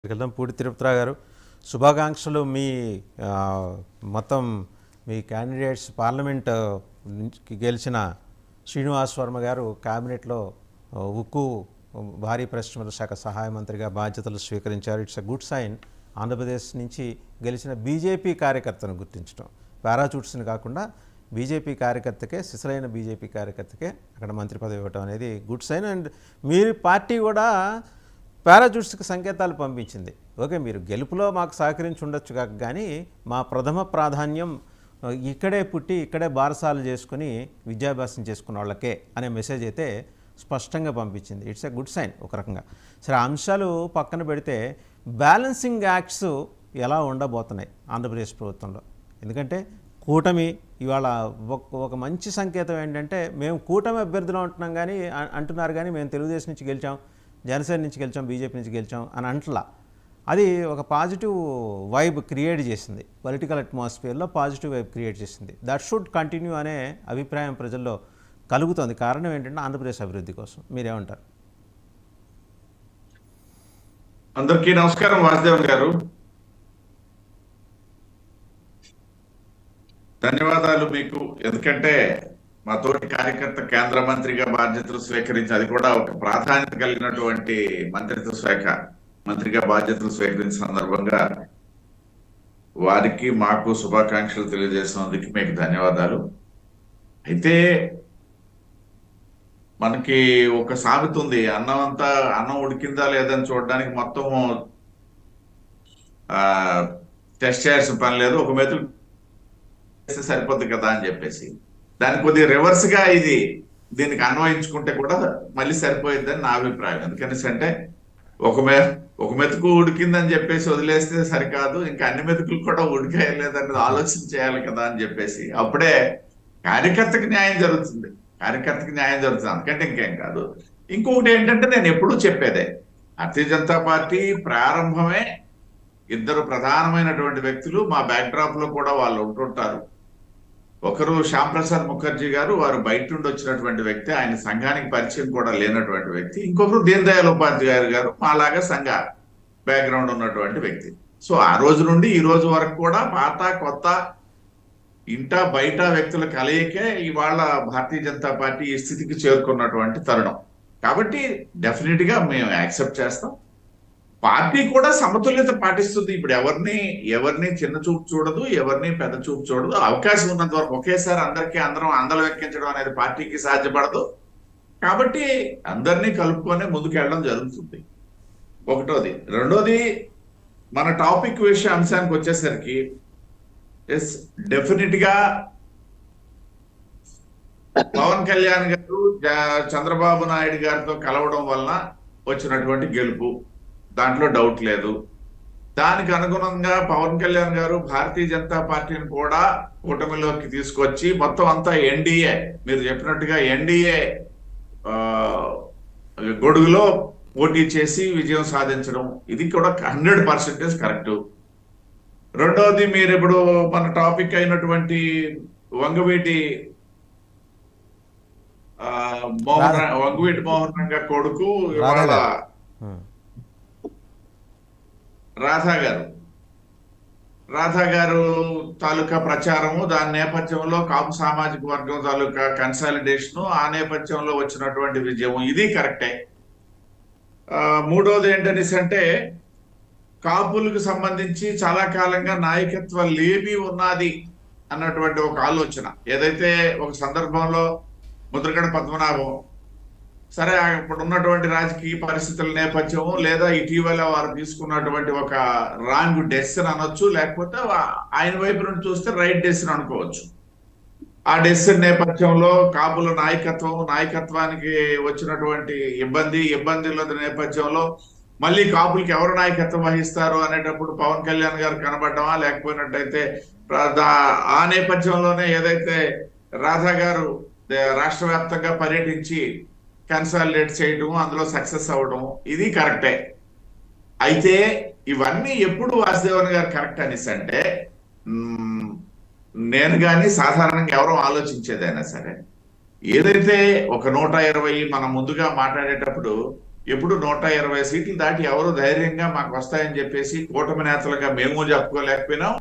వెళ్దాం పూడి తిరుపతిరావు గారు శుభాకాంక్షలు మీ ఆ, మొత్తం మీ క్యాండిడేట్స్ పార్లమెంట్ నుంచి గెలిచిన శ్రీనివాస్ వర్మ గారు క్యాబినెట్లో ఆ, ఉక్కు భారీ పరిశ్రమల శాఖ సహాయ మంత్రిగా బాధ్యతలు స్వీకరించారు it's a good sign Andhra Pradesh నుంచి గెలిచిన బీజేపీ కార్యకర్తను గుర్తించడం పారాచూట్స్ని కాకుండా బీజేపీ కార్యకర్తకే సిసలైన బీజేపీ కార్యకర్తకే అక్కడ మంత్రి పదవి ఇవ్వటం అనేది గుడ్ సైన్ అండ్ మీరు పార్టీ కూడా పారాజూట్స్కి సంకేతాలు పంపించింది ఓకే మీరు గెలుపులో మాకు సహకరించి ఉండొచ్చు కాక కానీ మా ప్రథమ ప్రాధాన్యం ఆ, ఇక్కడే పుట్టి ఇక్కడే బారసాలు చేసుకుని విద్యాభ్యాసం చేసుకున్న వాళ్ళకే అనే మెసేజ్ అయితే స్పష్టంగా పంపించింది ఇట్స్ ఎ గుడ్ సైన్ ఒక రకంగా సరే ఆ అంశాలు పక్కన పెడితే బ్యాలెన్సింగ్ యాక్ట్స్ ఎలా ఉండబోతున్నాయి ఆంధ్రప్రదేశ్ ప్రభుత్వంలో ఎందుకంటే కూటమి ఇవాళ ఒక ఒక మంచి సంకేతం ఏంటంటే మేము కూటమి అభ్యర్థులు అంటున్నాం కానీ అ- అంటున్నారు కానీ మేము తెలుగుదేశం నుంచి గెలిచాం జనసేన నుంచి గెలిచాం బీజేపీ నుంచి గెలిచాం అని అంటలా అది ఒక పాజిటివ్ వైబ్ క్రియేట్ చేసింది పొలిటికల్ అట్మాస్ఫియర్లో పాజిటివ్ వైబ్ క్రియేట్ చేసింది దట్ షుడ్ కంటిన్యూ అనే అభిప్రాయం ప్రజల్లో కలుగుతుంది కారణం ఏంటంటే ఆంధ్రప్రదేశ్ అభివృద్ధి కోసం మీరేమంటారు అందరికీ నమస్కారం వాసుదేవన్ గారు ధన్యవాదాలు మీకు ఎందుకంటే మా తోటి కార్యకర్త కేంద్ర మంత్రిగా బాధ్యతలు స్వీకరించి అది కూడా ఒక ప్రాధాన్యత కలిగినటువంటి మంత్రిత్వ శాఖ మంత్రిగా బాధ్యతలు స్వీకరించిన సందర్భంగా వారికి మాకు శుభాకాంక్షలు తెలియజేసినందుకు మీకు ధన్యవాదాలు అయితే మనకి ఒక సామెత ఉంది అన్నం అంతా అన్నం ఉడికిందా లేదని చూడడానికి మొత్తం ఆ టెస్ట్ చేయాల్సిన పని లేదు ఒక మెతుకు చేస్తే సరిపోద్ది కదా అని చెప్పేసి దాని కొద్దిగా రివర్స్ గా ఇది దీనికి అన్వయించుకుంటే కూడా మళ్ళీ సరిపోయిద్దని నా అభిప్రాయం ఎందుకనేసి అంటే ఒక మె ఒక మెతుకు ఉడికిందని చెప్పేసి వదిలేస్తే సరికాదు ఇంకా అన్ని మెతుకులు కూడా ఉడికేయలేదని ఆలోచన చేయాలి కదా అని చెప్పేసి అప్పుడే కార్యకర్తకి న్యాయం జరుగుతుంది కార్యకర్తకి న్యాయం జరుగుతుంది అందుకంటే ఇంకేం కాదు ఇంకొకటి ఏంటంటే నేను ఎప్పుడూ చెప్పేదే భారతీయ జనతా పార్టీ ప్రారంభమే ఇద్దరు ప్రధానమైనటువంటి వ్యక్తులు మా బ్యాక్డ్రాప్ లో కూడా వాళ్ళు ఉంటుంటారు ఒకరు శ్యామ్ ప్రసాద్ ముఖర్జీ గారు వారు బయట నుండి వచ్చినటువంటి వ్యక్తి ఆయన సంఘానికి పరిచయం కూడా లేనటువంటి వ్యక్తి ఇంకొకరు దీన్ దయాళ్ ఉపాధ్యాయ గారు మాలాగా సంఘ బ్యాక్గ్రౌండ్ ఉన్నటువంటి వ్యక్తి సో ఆ రోజు నుండి ఈ రోజు వరకు కూడా పాత కొత్త ఇంట బయట వ్యక్తుల కలయికే ఇవాళ భారతీయ జనతా పార్టీ ఈ స్థితికి చేరుకున్నటువంటి తరుణం కాబట్టి డెఫినెట్ గా మేము యాక్సెప్ట్ చేస్తాం పార్టీ కూడా సమతుల్యత పాటిస్తుంది ఇప్పుడు ఎవరిని ఎవరిని చిన్న చూపు చూడదు ఎవరిని పెద్ద చూపు చూడదు అవకాశం ఉన్నంత వరకు ఒకేసారి అందరికీ అందరం అందలు ఎక్కించడం అనేది పార్టీకి సాధ్యపడదు కాబట్టి అందరినీ కలుపుకొని ముందుకు వెళ్ళడం జరుగుతుంది ఒకటోది రెండోది మన టాపిక్ విషయ అంశానికి వచ్చేసరికి ఎస్ డెఫినెట్ గా పవన్ కళ్యాణ్ గారు జ- చంద్రబాబు నాయుడు గారితో కలవడం వలన వచ్చినటువంటి గెలుపు దాంట్లో డౌట్ లేదు దానికి అనుగుణంగా పవన్ కళ్యాణ్ గారు భారతీయ జనతా పార్టీని కూడా కూటమిలోకి తీసుకొచ్చి మొత్తం అంతా ఎన్డీఏ మీరు చెప్పినట్టుగా ఎన్డీఏ గొడుగులో పోటీ చేసి విజయం సాధించడం ఇది కూడా హండ్రెడ్ పర్సెంటేజ్ కరెక్ట్ రెండవది మీరు ఇప్పుడు మన టాపిక్ అయినటువంటి వంగవీటి ఆ, మోహన్ రా- వంగవీటి మోహన్ రంగ కొడుకు ఇవాళ రాధా ఉమ్. రాధా గారు రాధా గారు తాలూకా ప్రచారము దాని నేపథ్యంలో కాపు సామాజిక వర్గం తాలూకా కన్సాలిడేషన్ ఆ నేపథ్యంలో వచ్చినటువంటి విజయం ఇది కరెక్టే ఆ, మూడోది ఏంటనేసి అంటే కాపులకు సంబంధించి చాలా కాలంగా నాయకత్వ లేమి ఉన్నది అన్నటువంటి ఒక ఆలోచన ఏదైతే ఒక సందర్భంలో ముద్రగడ పద్మనాభం సరే ఇప్పుడు ఉన్నటువంటి రాజకీయ పరిస్థితుల నేపథ్యం లేదా ఇటీవల వారు తీసుకున్నటువంటి ఒక రాంగ్ డెసిషన్ అనొచ్చు లేకపోతే వా- ఆయన వైపు నుండి చూస్తే రైట్ డెసిషన్ అనుకోవచ్చు ఆ డెసిషన్ నేపథ్యంలో కాపుల నాయకత్వం నాయకత్వానికి వచ్చినటువంటి ఇబ్బంది ఇబ్బందుల నేపథ్యంలో మళ్ళీ కాపులకి ఎవరు నాయకత్వం వహిస్తారు అనేటప్పుడు పవన్ కళ్యాణ్ గారు కనబడ్డమా లేకపోయినట్టయితే ప్ర- దా- ఆ నేపథ్యంలోనే ఏదైతే రాధా గారు దే- రాష్ట్ర వ్యాప్తంగా పర్యటించి కన్సాలిడేట్ చేయడం అందులో సక్సెస్ అవ్వడం ఇది కరెక్టే అయితే ఇవన్నీ ఎప్పుడు వాసుదేవన్ గారు కరెక్ట్ అనేసి అంటే మ్మ్, నేను కానీ సాధారణంగా ఎవరో ఆలోచించేదైనా సరే ఏదైతే ఒక నూట ఇరవై మనం ముందుగా మాట్లాడేటప్పుడు ఎప్పుడు నూట ఇరవై సీట్లు దాటి ఎవరు ధైర్యంగా మాకు వస్తాయని చెప్పేసి కూటమి నేతలుగా మేము చెప్పుకోలేకపోయినాం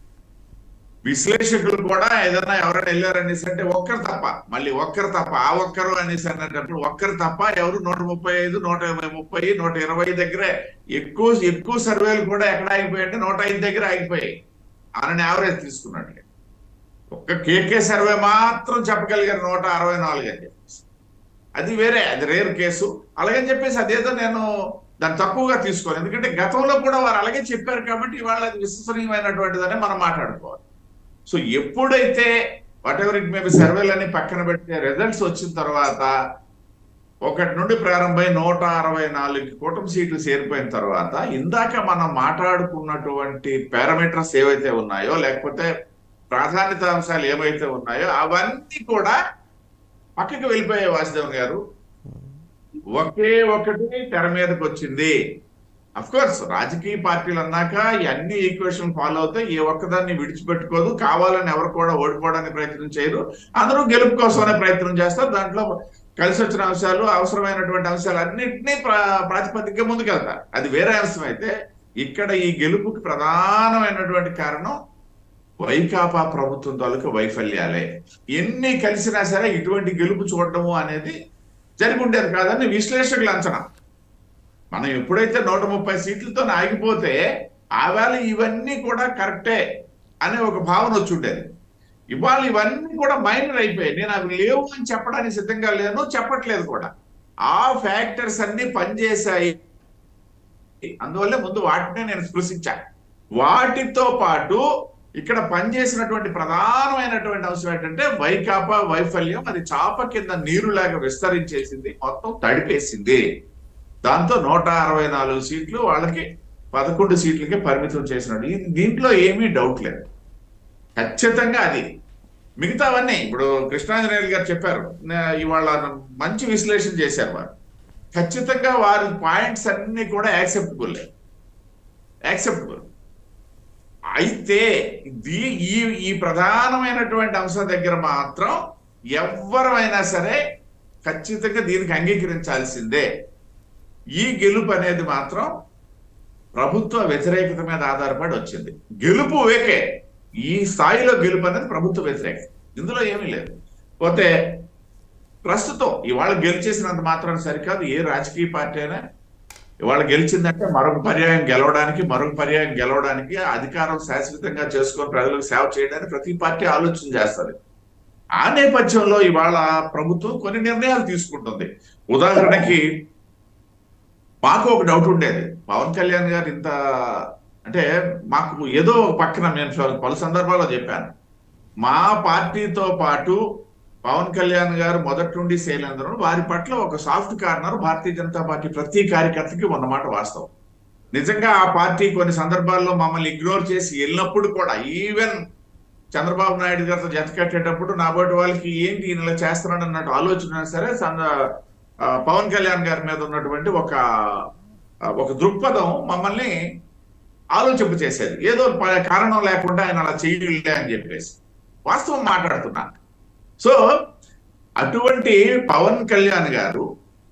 విశ్లేషకులు కూడా ఏదైనా ఎవరైనా వెళ్ళారనేసి అంటే ఒక్కరు తప్ప మళ్ళీ ఒక్కరు తప్ప ఆ ఒక్కరు అనేసి అన్నప్పుడు ఒక్కరు తప్ప ఎవరు నూట ముప్పై ఐదు నూట ఇరవై ముప్పై నూట ఇరవై దగ్గరే ఎక్కువ ఎక్కువ సర్వేలు కూడా ఎక్కడ ఆగిపోయాయంటే నూట ఐదు దగ్గర ఆగిపోయాయి అని యావరేజ్ తీసుకున్నట్లే ఒక్క కేకే సర్వే మాత్రం చెప్పగలిగారు నూట అరవై నాలుగు అని చెప్పేసి అది వేరే అది రేర్ కేసు అలాగని చెప్పేసి అదేదో నేను దాన్ని తక్కువగా తీసుకోను ఎందుకంటే గతంలో కూడా వారు అలాగే చెప్పారు కాబట్టి ఇవాళ అది విశ్వసనీయమైనటువంటిదని మనం మాట్లాడుకోవాలి సో ఎప్పుడైతే వాట్ ఎవర్ ఇట్ మేబీ సర్వేలని పక్కన పెట్టే రిజల్ట్స్ వచ్చిన తర్వాత ఒకటి నుండి ప్రారంభమై నూట అరవై నాలుగు కూటమి సీట్లు చేరిపోయిన తర్వాత ఇందాక మనం మాట్లాడుకున్నటువంటి పారామీటర్స్ ఏవైతే ఉన్నాయో లేకపోతే ప్రాధాన్యత అంశాలు ఏవైతే ఉన్నాయో అవన్నీ కూడా పక్కకి వెళ్ళిపోయే వాసుదేవన్ గారు ఒకే ఒకటి తెర మీదకి వచ్చింది అఫ్ కోర్స్ రాజకీయ పార్టీలు అన్నాక ఇవన్నీ ఈక్వేషన్ ఫాలో అవుతాయి ఏ ఒక్కదాన్ని విడిచిపెట్టుకోదు కావాలని ఎవరు కూడా ఓడిపోవడానికి ప్రయత్నం చేయరు అందరూ గెలుపు కోసమనే ప్రయత్నం చేస్తారు దాంట్లో కలిసి వచ్చిన అంశాలు అవసరమైనటువంటి అంశాలు అన్నింటినీ ప్రాతిపదికగా ముందుకెళ్తారు అది వేరే అంశం అయితే ఇక్కడ ఈ గెలుపుకి ప్రధానమైనటువంటి కారణం వైకాపా ప్రభుత్వం తాలూకు వైఫల్యాలే ఎన్ని కలిసినా సరే ఇటువంటి గెలుపు చూడటము అనేది జరిగి ఉండేది కాదని విశ్లేషకుల అంచనా మనం ఎప్పుడైతే నూట ముప్పై సీట్లతో ఆగిపోతే ఆవేళ ఇవన్నీ కూడా కరెక్టే అనే ఒక భావన వచ్చి ఉండేది ఇవాళ ఇవన్నీ కూడా మైనర్ అయిపోయాయి నేను అవి లేవు అని చెప్పడానికి సిద్ధంగా లేను చెప్పట్లేదు కూడా ఆ ఫ్యాక్టర్స్ అన్ని పనిచేశాయి అందువల్ల ముందు వాటినే నేను స్పృశించా వాటితో పాటు ఇక్కడ పనిచేసినటువంటి ప్రధానమైనటువంటి అంశం ఏంటంటే వైకాపా వైఫల్యం అది చాప కింద నీరులాగా విస్తరించేసింది మొత్తం తడిపేసింది దాంతో నూట అరవై నాలుగు సీట్లు వాళ్ళకి పదకొండు సీట్లకి పరిమితం చేసినట్టు ఇది దీంట్లో ఏమీ డౌట్ లేదు ఖచ్చితంగా అది మిగతావన్నీ ఇప్పుడు కృష్ణాంజనేయులు గారు చెప్పారు నే- ఇవాళ మంచి విశ్లేషణ చేశారు వారు ఖచ్చితంగా వారి పాయింట్స్ అన్ని కూడా యాక్సెప్టబుల్ యాక్సెప్టబుల్ అయితే దీ ఈ ఈ ప్రధానమైనటువంటి అంశం దగ్గర మాత్రం ఎవరైనా సరే ఖచ్చితంగా దీనికి అంగీకరించాల్సిందే ఈ గెలుపు అనేది మాత్రం ప్రభుత్వ వ్యతిరేకత మీద ఆధారపడి వచ్చింది గెలుపు వేకే ఈ స్థాయిలో గెలుపు అనేది ప్రభుత్వ వ్యతిరేకత ఇందులో ఏమీ లేదు పోతే ప్రస్తుతం ఇవాళ గెలిచేసినంత మాత్రం సరికాదు ఏ రాజకీయ పార్టీ అయినా ఇవాళ గెలిచిందంటే మరొక పర్యాయం గెలవడానికి మరొక పర్యాయం గెలవడానికి అధికారం శాశ్వతంగా చేసుకొని ప్రజలకు సేవ చేయడానికి ప్రతి పార్టీ ఆలోచన చేస్తుంది ఆ నేపథ్యంలో ఇవాళ ప్రభుత్వం కొన్ని నిర్ణయాలు తీసుకుంటుంది ఉదాహరణకి మాకు ఒక డౌట్ ఉండేది పవన్ కళ్యాణ్ గారు ఇంత అంటే మాకు ఏదో ఒక పక్కన నేను పలు సందర్భాల్లో చెప్పాను మా పార్టీతో పాటు పవన్ కళ్యాణ్ గారు మొదటి నుండి శైలేంద్రం వారి పట్ల ఒక సాఫ్ట్ కార్నర్ భారతీయ జనతా పార్టీ ప్రతి కార్యకర్తకి ఉన్నమాట వాస్తవం నిజంగా ఆ పార్టీ కొన్ని సందర్భాల్లో మమ్మల్ని ఇగ్నోర్ చేసి వెళ్ళినప్పుడు కూడా ఈవెన్ చంద్రబాబు నాయుడు గారితో జత కట్టేటప్పుడు నాబోటి వాళ్ళకి ఏంటి ఈయన ఇలా చేస్తున్నాడు అన్నట్టు ఆలోచన అయినా సరే సంద- ఆ, పవన్ కళ్యాణ్ గారి మీద ఉన్నటువంటి ఒక ఆ, ఒక దృక్పథం మమ్మల్ని ఆలోచింప చేసేది ఏదో ప- కారణం లేకుండా ఆయన అలా చేయలే అని చెప్పేసి వాస్తవం మాట్లాడుతున్నాను సో అటువంటి పవన్ కళ్యాణ్ గారు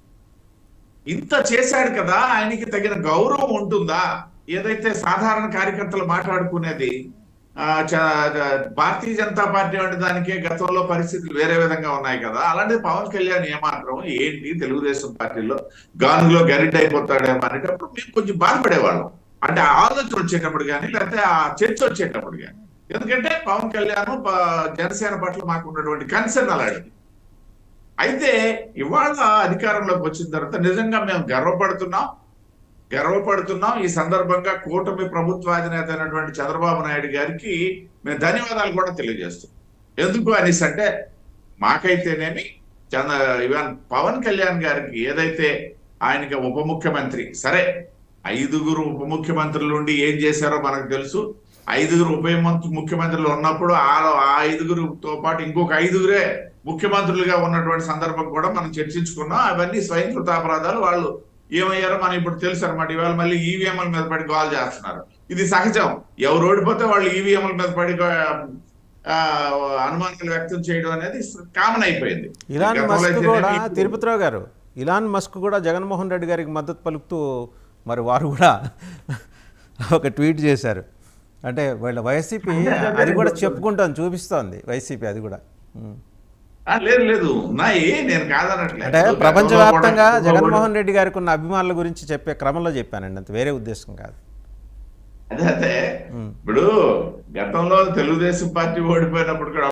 ఇంత చేశాడు కదా ఆయనకి తగిన గౌరవం ఉంటుందా ఏదైతే సాధారణ కార్యకర్తలు మాట్లాడుకునేది ఆ, చ- భారతీయ జనతా పార్టీ వంటి దానికే గతంలో పరిస్థితులు వేరే విధంగా ఉన్నాయి కదా అలాంటి పవన్ కళ్యాణ్ ఏమాత్రం ఏంటి తెలుగుదేశం పార్టీలో గానులో గరిట అయిపోతాడేమో అనేటప్పుడు మేము కొంచెం బాధపడేవాళ్ళం అంటే ఆ ఆలోచన వచ్చేటప్పుడు కానీ లేకపోతే ఆ చర్చ వచ్చేటప్పుడు కానీ ఎందుకంటే పవన్ కళ్యాణ్ ప- జనసేన పట్ల మాకు ఉన్నటువంటి కన్సర్న్ అలాంటిది అయితే ఇవాళ అధికారంలోకి వచ్చిన తర్వాత నిజంగా మేము గర్వపడుతున్నాం గర్వపడుతున్నాం ఈ సందర్భంగా కూటమి ప్రభుత్వాధినేత అయినటువంటి చంద్రబాబు నాయుడు గారికి మేము ధన్యవాదాలు కూడా తెలియజేస్తున్నాం ఎందుకు అనేసి అంటే మాకైతేనేమి చంద్ర ఇవాన్ పవన్ కళ్యాణ్ గారికి ఏదైతే ఆయనకి ఉప ముఖ్యమంత్రి సరే ఐదుగురు ఉప ముఖ్యమంత్రులు ఉండి ఏం చేశారో మనకు తెలుసు ఐదుగురు ఉప మంత్రి- ముఖ్యమంత్రులు ఉన్నప్పుడు ఆ ఆ ఐదుగురుతో పాటు ఇంకొక ఐదుగురే ముఖ్యమంత్రులుగా ఉన్నటువంటి సందర్భం కూడా మనం చర్చించుకున్నాం అవన్నీ స్వయంకృత అపరాధాలు వాళ్ళు ఏమయ్యారో మనం ఇప్పుడు తెలుసు అనమాట ఇవాళ మళ్ళీ ఈవీఎంల మీద పడి గోల్ చేస్తున్నారు ఇది సహజం ఎవరు ఓడిపోతే వాళ్ళు ఈవీఎంల మీద పడి ఆ, అనుమానాలు వ్యక్తం చేయడం అనేది కామన్ అయిపోయింది ఇలాన్ గతంలో మస్క్ అయితేనేమి కూడా ఇప్పుడు- తిరుపతిరావు గారు ఇలాన్ మస్క్ కూడా జగన్మోహన్ రెడ్డి గారికి మద్దతు పలుకుతూ మరి వారు కూడా ఒక ట్వీట్ చేశారు అంటే వీళ్ళ వైసీపీ అది కూడా చెప్పుకుంటాను చూపిస్తోంది వైసీపీ అది కూడా ఉమ్. ఆ, లేదు లేదు ఉన్నాయి నేను కాదనట్లేదు అంటే గతంలో ప్రపంచవ్యాప్తంగా కూడా- జగన్మోహన్ రెడ్డి గారికి ఉన్న అభిమానుల గురించి చెప్పే క్రమంలో చెప్పానండి అంత వేరే ఉద్దేశం కాదు అదే అదే ఇప్పుడు గతంలో తెలుగుదేశం పార్టీ ఓడిపోయినప్పుడు కూడా